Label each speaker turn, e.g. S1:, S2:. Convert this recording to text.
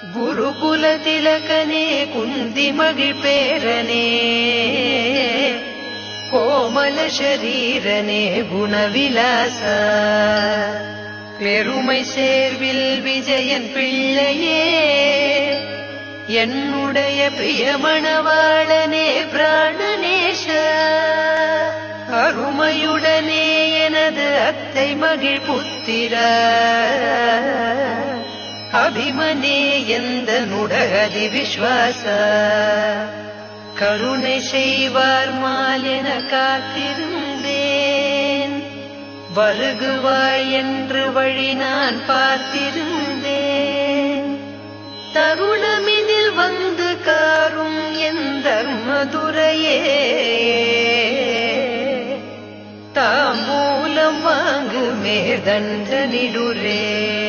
S1: குருகுல திலகனே குந்தி மகிழ் பேரனே கோமல ஷரீரனே குணவிலாச பெருமை சேர்வில் விஜயன் பிள்ளையே என்னுடைய பிரியமணவாளனே பிராணநேஷ அருமையுடனே எனது அத்தை மகிழ் புத்திர அபிமனே எந்த நுடகதி விஸ்வாச கருணை செய்வார் மாலென காத்திருந்தேன் வருகுவாய் என்று வழி நான் பார்த்திருந்தேன் தருணமிதில் வந்து காரும் என் தர்மதுரையே தாம்பூலம் வாங்கு மேதண்டனிடுரே